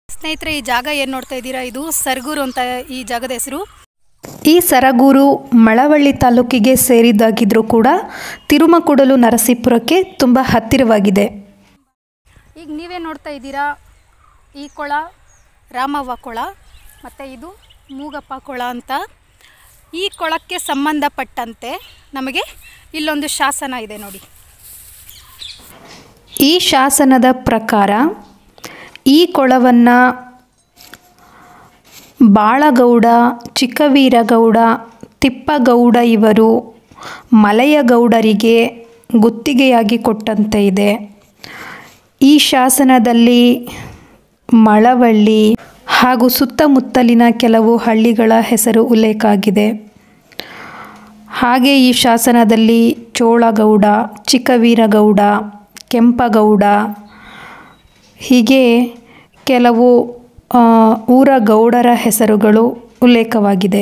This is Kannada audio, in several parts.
ಸ್ನೇಹಿತರೆ ಈ ಜಾಗ ಏನು ನೋಡ್ತಾ ಇದ್ದೀರಾ ಇದು ಸರ್ಗೂರು ಅಂತ ಈ ಜಾಗದ ಹೆಸರು ಈ ಸರಗೂರು ಮಳವಳ್ಳಿ ತಾಲೂಕಿಗೆ ಸೇರಿದ್ದಾಗಿದ್ದರೂ ಕೂಡ ತಿರುಮಕೂಡಲು ನರಸೀಪುರಕ್ಕೆ ತುಂಬ ಹತ್ತಿರವಾಗಿದೆ ಈಗ ನೀವೇ ನೋಡ್ತಾ ಇದ್ದೀರಾ ಈ ಕೊಳ ರಾಮವ್ವ ಕೊಳ ಮತ್ತು ಇದು ಮೂಗಪ್ಪ ಕೊಳ ಅಂತ ಈ ಕೊಳಕ್ಕೆ ಸಂಬಂಧಪಟ್ಟಂತೆ ನಮಗೆ ಇಲ್ಲೊಂದು ಶಾಸನ ಇದೆ ನೋಡಿ ಈ ಶಾಸನದ ಪ್ರಕಾರ ಈ ಕೊಳವನ್ನು ಬಾಳಗೌಡ ಚಿಕ್ಕವೀರಗೌಡ ತಿಪ್ಪಗೌಡ ಇವರು ಮಲಯಗೌಡರಿಗೆ ಗುತ್ತಿಗೆಯಾಗಿ ಕೊಟ್ಟಂತೆ ಇದೆ ಈ ಶಾಸನದಲ್ಲಿ ಮಳವಳ್ಳಿ ಹಾಗೂ ಸುತ್ತಮುತ್ತಲಿನ ಕೆಲವು ಹಳ್ಳಿಗಳ ಹೆಸರು ಉಲ್ಲೇಖ ಆಗಿದೆ ಹಾಗೆ ಈ ಶಾಸನದಲ್ಲಿ ಚೋಳಗೌಡ ಚಿಕ್ಕವೀರಗೌಡ ಕೆಂಪಗೌಡ ಹೀಗೆ ಕೆಲವು ಆ, ಊರ ಗೌಡರ ಹೆಸರುಗಳು ಉಲ್ಲೇಖವಾಗಿದೆ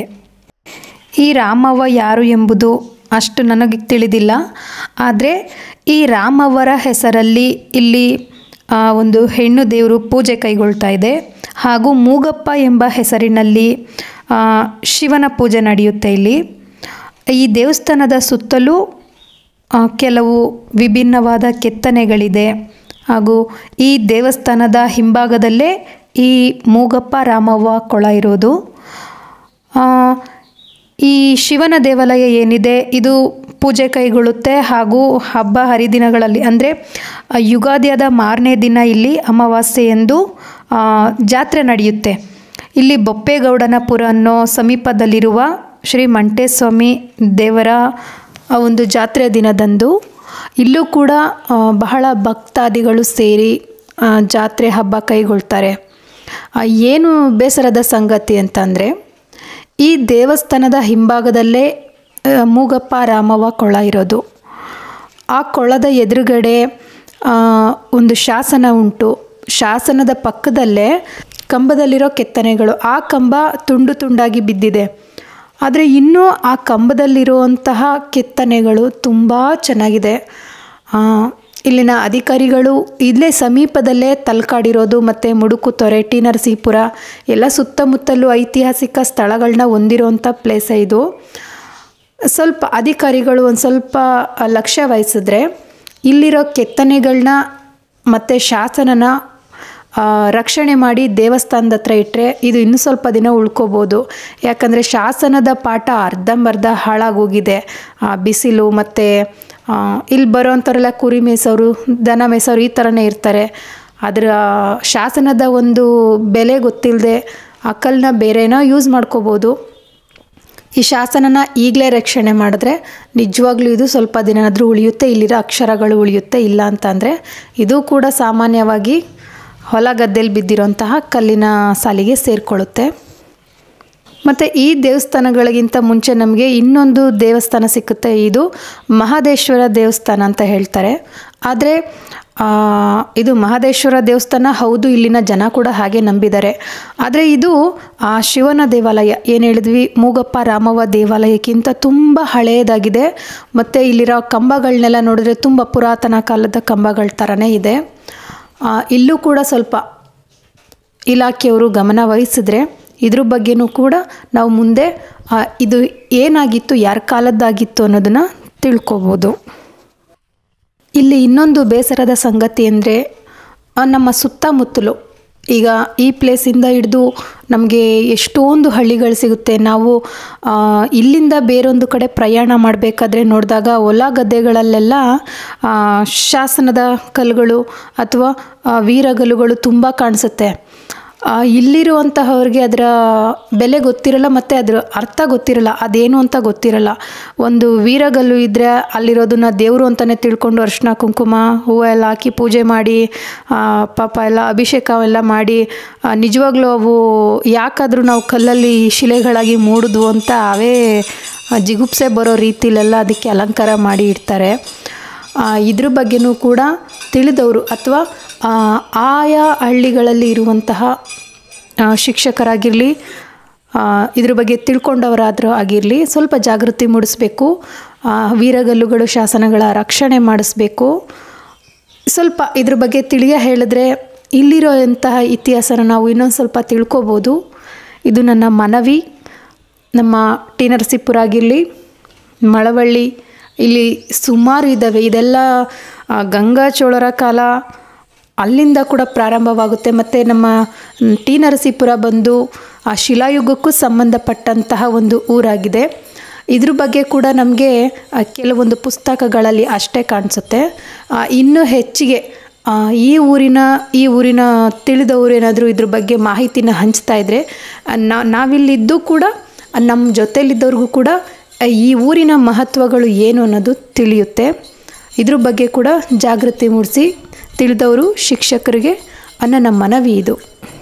ಈ ರಾಮವ್ವ ಯಾರು ಎಂಬುದು ಅಷ್ಟು ನನಗೆ ತಿಳಿದಿಲ್ಲ ಆದರೆ ಈ ರಾಮವ್ವರ ಹೆಸರಲ್ಲಿ ಇಲ್ಲಿ ಆ, ಒಂದು ಹೆಣ್ಣು ದೇವರು ಪೂಜೆ ಕೈಗೊಳ್ತಾ ಇದೆ ಹಾಗೂ ಮೂಗಪ್ಪ ಎಂಬ ಹೆಸರಿನಲ್ಲಿ ಆ, ಶಿವನ ಪೂಜೆ ನಡೆಯುತ್ತೆ ಇಲ್ಲಿ ಈ ದೇವಸ್ಥಾನದ ಸುತ್ತಲೂ ಆ, ಕೆಲವು ವಿಭಿನ್ನವಾದ ಕೆತ್ತನೆಗಳಿದೆ ಹಾಗೂ ಈ ದೇವಸ್ಥಾನದ ಹಿಂಭಾಗದಲ್ಲೇ ಈ ಮೂಗಪ್ಪ ರಾಮವ್ವ ಕೊಳ ಇರೋದು ಆ, ಈ ಶಿವನ ದೇವಾಲಯ ಏನಿದೆ ಇದು ಪೂಜೆ ಕೈಗೊಳ್ಳುತ್ತೆ ಹಾಗೂ ಹಬ್ಬ ಹರಿದಿನಗಳಲ್ಲಿ ಅಂದರೆ ಯುಗಾದಿಯಾದ ಮಾರನೇ ದಿನ ಇಲ್ಲಿ ಅಮಾವಾಸ್ಯೆ ಎಂದು ಆ, ಜಾತ್ರೆ ನಡೆಯುತ್ತೆ ಇಲ್ಲಿ ಬೊಪ್ಪೇಗೌಡನಪುರ ಅನ್ನೋ ಸಮೀಪದಲ್ಲಿರುವ ಶ್ರೀ ಮಂಟೇಸ್ವಾಮಿ ದೇವರ ಆ ಒಂದು ಜಾತ್ರೆಯ ದಿನದಂದು ಇಲ್ಲೂ ಕೂಡ ಆ, ಬಹಳ ಭಕ್ತಾದಿಗಳು ಸೇರಿ ಆ, ಜಾತ್ರೆ ಹಬ್ಬ ಕೈಗೊಳ್ತಾರೆ ಆ, ಏನು ಬೇಸರದ ಸಂಗತಿ ಅಂತಂದರೆ ಈ ದೇವಸ್ಥಾನದ ಹಿಂಭಾಗದಲ್ಲೇ ಆ, ಮೂಗಪ್ಪ ರಾಮವ್ವ ಕೊಳ ಇರೋದು ಆ ಕೊಳದ ಎದುರುಗಡೆ ಆ, ಒಂದು ಶಾಸನ ಉಂಟು ಶಾಸನದ ಪಕ್ಕದಲ್ಲೇ ಕಂಬದಲ್ಲಿರೋ ಕೆತ್ತನೆಗಳು ಆ ಕಂಬ ತುಂಡು ತುಂಡಾಗಿ ಬಿದ್ದಿದೆ ಆದರೆ ಇನ್ನೂ ಆ ಕಂಬದಲ್ಲಿರುವಂತಹ ಕೆತ್ತನೆಗಳು ತುಂಬ ಚೆನ್ನಾಗಿದೆ ಆ, ಇಲ್ಲಿನ ಅಧಿಕಾರಿಗಳು ಇಲ್ಲೇ ಸಮೀಪದಲ್ಲೇ ತಲ್ಕಾಡಿರೋದು ಮತ್ತು ಮುಡುಕು ತೊರೆ ಟಿ ನರಸೀಪುರ ಎಲ್ಲ ಸುತ್ತಮುತ್ತಲೂ ಐತಿಹಾಸಿಕ ಸ್ಥಳಗಳನ್ನ ಹೊಂದಿರುವಂಥ ಪ್ಲೇಸೇ ಇದು ಸ್ವಲ್ಪ ಅಧಿಕಾರಿಗಳು ಒಂದು ಸ್ವಲ್ಪ ಲಕ್ಷ್ಯ ವಹಿಸಿದ್ರೆ ಇಲ್ಲಿರೋ ಕೆತ್ತನೆಗಳನ್ನ ಮತ್ತು ಶಾಸನನ ಆ, ರಕ್ಷಣೆ ಮಾಡಿ ದೇವಸ್ಥಾನದ ಹತ್ರ ಇಟ್ಟರೆ ಇದು ಇನ್ನೂ ಸ್ವಲ್ಪ ದಿನ ಉಳ್ಕೋಬೋದು ಯಾಕಂದರೆ ಶಾಸನದ ಪಾಠ ಅರ್ಧಂಬರ್ಧ ಹಾಳಾಗೋಗಿದೆ ಆ, ಬಿಸಿಲು ಮತ್ತು ಇಲ್ಲಿ ಬರೋವಂಥವರೆಲ್ಲ ಕುರಿ ಮೇಯ್ಸೋರು ದನ ಮೇಯ್ಸೋರು ಈ ಥರನೇ ಇರ್ತಾರೆ ಅದರ ಶಾಸನದ ಒಂದು ಬೆಲೆ ಗೊತ್ತಿಲ್ಲದೆ ಆ ಕಲ್ಲನ್ನ ಬೇರೆನೋ ಯೂಸ್ ಮಾಡ್ಕೋಬೋದು ಈ ಶಾಸನನ ಈಗಲೇ ರಕ್ಷಣೆ ಮಾಡಿದ್ರೆ ನಿಜವಾಗ್ಲೂ ಇದು ಸ್ವಲ್ಪ ದಿನಾದರೂ ಉಳಿಯುತ್ತೆ ಇಲ್ಲಿರೋ ಅಕ್ಷರಗಳು ಉಳಿಯುತ್ತೆ ಇಲ್ಲ ಅಂತಂದರೆ ಇದು ಕೂಡ ಸಾಮಾನ್ಯವಾಗಿ ಹೊಲ ಗದ್ದೆಯಲ್ಲಿ ಬಿದ್ದಿರೋಂತಹ ಕಲ್ಲಿನ ಸಾಲಿಗೆ ಸೇರಿಕೊಳ್ಳುತ್ತೆ ಮತ್ತು ಈ ದೇವಸ್ಥಾನಗಳಿಗಿಂತ ಮುಂಚೆ ನಮಗೆ ಇನ್ನೊಂದು ದೇವಸ್ಥಾನ ಸಿಕ್ಕುತ್ತೆ ಇದು ಮಹದೇಶ್ವರ ದೇವಸ್ಥಾನ ಅಂತ ಹೇಳ್ತಾರೆ ಆದರೆ ಆ, ಇದು ಮಹದೇಶ್ವರ ದೇವಸ್ಥಾನ ಹೌದು ಇಲ್ಲಿನ ಜನ ಕೂಡ ಹಾಗೆ ನಂಬಿದ್ದಾರೆ ಆದರೆ ಇದು ಆ ಶಿವನ ದೇವಾಲಯ ಏನು ಹೇಳಿದ್ವಿ ಮೂಗಪ್ಪ ರಾಮವ್ವ ದೇವಾಲಯಕ್ಕಿಂತ ತುಂಬ ಹಳೆಯದಾಗಿದೆ ಮತ್ತು ಇಲ್ಲಿರೋ ಕಂಬಗಳನ್ನೆಲ್ಲ ನೋಡಿದ್ರೆ ತುಂಬ ಪುರಾತನ ಕಾಲದ ಕಂಬಗಳ ಥರನೇ ಇದೆ ಆ, ಇಲ್ಲೂ ಕೂಡ ಸ್ವಲ್ಪ ಇಲಾಖೆಯವರು ಗಮನ ವಹಿಸಿದ್ರೆ ಇದ್ರ ಬಗ್ಗೆನೂ ಕೂಡ ನಾವು ಮುಂದೆ ಆ, ಇದು ಏನಾಗಿತ್ತು ಯಾರ ಕಾಲದ್ದಾಗಿತ್ತು ಅನ್ನೋದನ್ನು ತಿಳ್ಕೊಬೋದು ಇಲ್ಲಿ ಇನ್ನೊಂದು ಬೇಸರದ ಸಂಗತಿ ಅಂದರೆ ನಮ್ಮ ಸುತ್ತಮುತ್ತಲು ಈಗ ಈ ಪ್ಲೇಸಿಂದ ಹಿಡಿದು ನಮಗೆ ಎಷ್ಟೊಂದು ಹಳ್ಳಿಗಳು ಸಿಗುತ್ತೆ ನಾವು ಆ, ಇಲ್ಲಿಂದ ಬೇರೊಂದು ಕಡೆ ಪ್ರಯಾಣ ಮಾಡಬೇಕಾದ್ರೆ ನೋಡಿದಾಗ ಹೊಲ ಗದ್ದೆಗಳಲ್ಲೆಲ್ಲ ಆ, ಶಾಸನದ ಕಲ್ಲುಗಳು ಅಥವಾ ಆ, ವೀರಗಲ್ಲುಗಳು ತುಂಬ ಕಾಣಿಸುತ್ತೆ ಆ, ಇಲ್ಲಿರುವಂತಹವ್ರಿಗೆ ಅದರ ಬೆಲೆ ಗೊತ್ತಿರಲ್ಲ ಮತ್ತು ಅದರ ಅರ್ಥ ಗೊತ್ತಿರಲ್ಲ ಅದೇನು ಅಂತ ಗೊತ್ತಿರಲ್ಲ ಒಂದು ವೀರಗಲ್ಲು ಇದ್ದರೆ ಅಲ್ಲಿರೋದನ್ನ ದೇವರು ಅಂತಲೇ ತಿಳ್ಕೊಂಡು ಅರ್ಶಿನ ಕುಂಕುಮ ಹೂವು ಎಲ್ಲ ಹಾಕಿ ಪೂಜೆ ಮಾಡಿ ಆ, ಪಾಪ ಎಲ್ಲ ಅಭಿಷೇಕ ಎಲ್ಲ ಮಾಡಿ ಆ, ನಿಜವಾಗ್ಲೂ ಅವು ಯಾಕಾದರೂ ನಾವು ಕಲ್ಲಲ್ಲಿ ಶಿಲೆಗಳಾಗಿ ಮೂಡಿದ್ವು ಅಂತ ಅವೇ ಆ, ಜಿಗುಪ್ಸೆ ಬರೋ ರೀತಿಲೆಲ್ಲ ಅದಕ್ಕೆ ಅಲಂಕಾರ ಮಾಡಿ ಇಡ್ತಾರೆ ಆ, ಇದ್ರ ಬಗ್ಗೆನೂ ಕೂಡ ತಿಳಿದವರು ಅಥವಾ ಆ, ಆಯಾ ಹಳ್ಳಿಗಳಲ್ಲಿ ಇರುವಂತಹ ಆ, ಶಿಕ್ಷಕರಾಗಿರಲಿ ಆ, ಇದ್ರ ಬಗ್ಗೆ ತಿಳ್ಕೊಂಡವರಾದರೂ ಆಗಿರಲಿ ಸ್ವಲ್ಪ ಜಾಗೃತಿ ಮೂಡಿಸ್ಬೇಕು ಆ, ವೀರಗಲ್ಲುಗಳು ಶಾಸನಗಳ ರಕ್ಷಣೆ ಮಾಡಿಸ್ಬೇಕು ಸ್ವಲ್ಪ ಇದ್ರ ಬಗ್ಗೆ ತಿಳಿಯ ಹೇಳಿದ್ರೆ ಇಲ್ಲಿರೋಂತಹ ಇತಿಹಾಸನ ನಾವು ಇನ್ನೊಂದು ಸ್ವಲ್ಪ ತಿಳ್ಕೊಬೋದು ಇದು ನನ್ನ ಮನವಿ ನಮ್ಮ ಟಿ ನರಸೀಪುರ ಆಗಿರಲಿ ಮಳವಳ್ಳಿ ಇಲ್ಲಿ ಸುಮಾರು ಇದ್ದಾವೆ ಇದೆಲ್ಲ ಆ, ಗಂಗಾಚೋಳರ ಕಾಲ ಅಲ್ಲಿಂದ ಕೂಡ ಪ್ರಾರಂಭವಾಗುತ್ತೆ ಮತ್ತು ನಮ್ಮ ಮ್, ಟಿ ನರಸೀಪುರ ಬಂದು ಆ ಶಿಲಾಯುಗಕ್ಕೂ ಸಂಬಂಧಪಟ್ಟಂತಹ ಒಂದು ಊರಾಗಿದೆ ಇದ್ರ ಬಗ್ಗೆ ಕೂಡ ನಮಗೆ ಆ, ಕೆಲವೊಂದು ಪುಸ್ತಕಗಳಲ್ಲಿ ಅಷ್ಟೇ ಕಾಣಿಸುತ್ತೆ ಆ, ಇನ್ನೂ ಹೆಚ್ಚಿಗೆ ಆ, ಈ ಊರಿನ ಈ ಊರಿನ ತಿಳಿದವರು ಏನಾದರೂ ಇದ್ರ ಬಗ್ಗೆ ಮಾಹಿತಿನ ಹಂಚ್ತಾ ಇದ್ದರೆ ನಾ ನಾವಿಲ್ಲಿದ್ದು ಕೂಡ ನಮ್ಮ ಜೊತೆಲಿದ್ದವ್ರಿಗೂ ಕೂಡ ಆ, ಈ ಊರಿನ ಮಹತ್ವಗಳು ಏನು ಅನ್ನೋದು ತಿಳಿಯುತ್ತೆ ಇದ್ರ ಬಗ್ಗೆ ಕೂಡ ಜಾಗೃತಿ ಮೂಡಿಸಿ ತಿಳಿದವರು ಶಿಕ್ಷಕರಿಗೆ ಅನ್ನೋ ನಮ್ಮ ಮನವಿ ಇದು